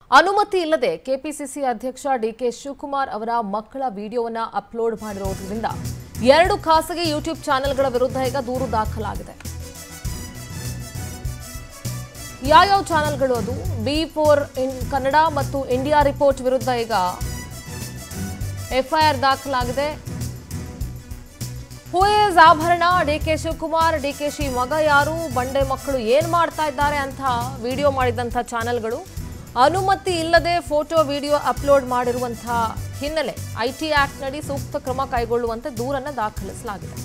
ಅನುಮತಿ ಇಲ್ಲದೆ ಕೆಪಿಸಿಸಿ ಅಧ್ಯಕ್ಷ ಡಿಕೆ ಶಿವಕುಮಾರ್ ಅವರ ಮಕ್ಕಳ ವಿಡಿಯೋವನ್ನ ಅಪ್ಲೋಡ್ ಮಾಡಿರೋದ್ರಿಂದ ಎರಡು ಖಾಸಗಿ ಯೂಟ್ಯೂಬ್ ಚಾನೆಲ್ಗಳ ವಿರುದ್ಧ ಈಗ ದೂರು ದಾಖಲಾಗಿದೆ ಯಾವ್ಯಾವ ಚಾನೆಲ್ಗಳು ಅದು ಬಿ ಫೋರ್ ಇನ್ ಕನ್ನಡ ಮತ್ತು ಇಂಡಿಯಾ ರಿಪೋರ್ಟ್ ವಿರುದ್ಧ ಈಗ ಎಫ್ಐಆರ್ ದಾಖಲಾಗಿದೆ ಹೂ ಇಸ್ ಆಭರಣ D K Shivakumar D K ಶಿ ಮಗ ಯಾರು ಬಂಡೆ ಮಕ್ಕಳು ಏನ್ ಮಾಡ್ತಾ ಇದ್ದಾರೆ ಅಂತ ವಿಡಿಯೋ ಮಾಡಿದಂಥ ಚಾನೆಲ್ಗಳು ಅನುಮತಿ ಇಲ್ಲದೆ ಫೋಟೋ ವಿಡಿಯೋ ಅಪ್ಲೋಡ್ ಮಾಡಿರುವಂತಹ ಹಿನ್ನೆಲೆ ಐಟಿ ಆಕ್ಟ್ ನಡಿ ಸೂಕ್ತ ಕ್ರಮ ಕೈಗೊಳ್ಳುವಂತೆ ದೂರನ್ನ ದಾಖಲಿಸಲಾಗಿದೆ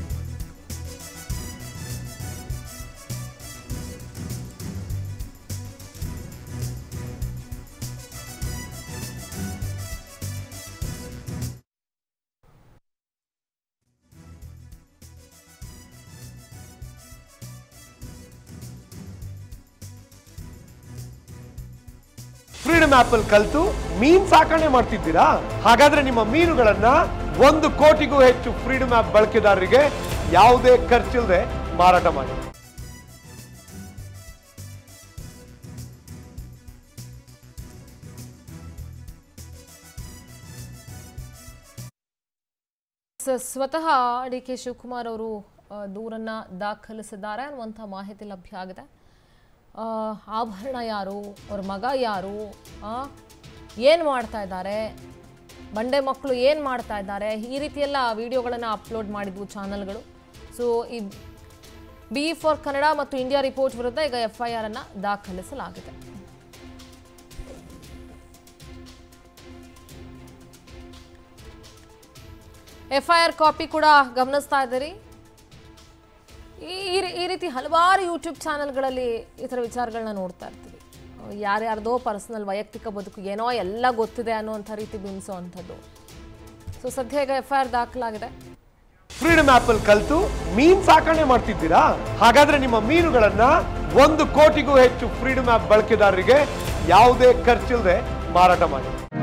ಫ್ರೀಡಮ್ ಆಪ್ ಅಲ್ಲಿ ಕಲ್ತು ಮೀನ್ ಸಾಕಣೆ ಮಾಡ್ತಿದ್ದೀರಾ ಹಾಗಾದ್ರೆ ನಿಮ್ಮ ಮೀನುಗಳನ್ನ ಒಂದು ಕೋಟಿಗೂ ಹೆಚ್ಚು ಫ್ರೀಡಮ್ ಆಪ್ ಬಳಕೆದಾರರಿಗೆ ಯಾವುದೇ ಖರ್ಚಿಲ್ಲದೆ ಮಾರಾಟ ಮಾಡಿ ಸ- ಸ್ವತಃ ಡಿ ಕೆ ಶಿವಕುಮಾರ್ ಅವರು ಆ, ದೂರನ್ನ ದಾಖಲಿಸಿದ್ದಾರೆ ಅನ್ನುವಂಥ ಮಾಹಿತಿ ಲಭ್ಯ ಆಗಿದೆ ಆ, ಆಭರಣ ಯಾರು ಅವ್ರ ಮಗ ಯಾರು ಏನು ಮಾಡ್ತಾ ಇದ್ದಾರೆ ಬಂಡೆ ಮಕ್ಕಳು ಏನು ಮಾಡ್ತಾ ಇದ್ದಾರೆ ಈ ರೀತಿಯೆಲ್ಲ ವಿಡಿಯೋಗಳನ್ನು ಅಪ್ಲೋಡ್ ಮಾಡಿದ್ವು ಚಾನಲ್ಗಳು ಸೊ ಈ ಬಿ ಫಾರ್ ಕನ್ನಡ ಮತ್ತು ಇಂಡಿಯಾ ರಿಪೋರ್ಟ್ ವಿರುದ್ಧ ಈಗ ಎಫ್ ಐ ಆರ್ ಅನ್ನು ದಾಖಲಿಸಲಾಗಿದೆ ಎಫ್ ಐ ಆರ್ ಕಾಪಿ ಕೂಡ ಗಮನಿಸ್ತಾ ಇದ್ದೀರಿ ಈ- ಈ ರೀ- ಈ ರೀತಿ ಹಲವಾರು ಯೂಟ್ಯೂಬ್ ಚಾನೆಲ್ಗಳಲ್ಲಿ ಈ ಥರ ವಿಚಾರಗಳನ್ನ ನೋಡ್ತಾ ಇರ್ತೀವಿ ಯಾರ್ಯಾರ್ದೋ ಪರ್ಸನಲ್ ವೈಯಕ್ತಿಕ ಬದುಕು ಏನೋ ಎಲ್ಲ ಗೊತ್ತಿದೆ ಅನ್ನುವಂಥ ರೀತಿ ಬಿಂಬಿಸೋ ಅಂಥದ್ದು ಸೊ ಸದ್ಯ ಈಗ ಎಫ್ ಐ ಆರ್ ದಾಖಲಾಗಿದೆ ಫ್ರೀಡಮ್ ಆಪ್ ಅಲ್ಲಿ ಕಲ್ತು ಮೀನ್ ಸಾಕಣೆ ಮಾಡ್ತಿದ್ದೀರಾ ಹಾಗಾದ್ರೆ ನಿಮ್ಮ ಮೀನುಗಳನ್ನ ಒಂದು ಕೋಟಿಗೂ ಹೆಚ್ಚು ಫ್ರೀಡಮ್ ಆಪ್ ಬಳಕೆದಾರರಿಗೆ ಯಾವುದೇ ಖರ್ಚಿಲ್ಲದೆ ಮಾರಾಟ ಮಾಡಿ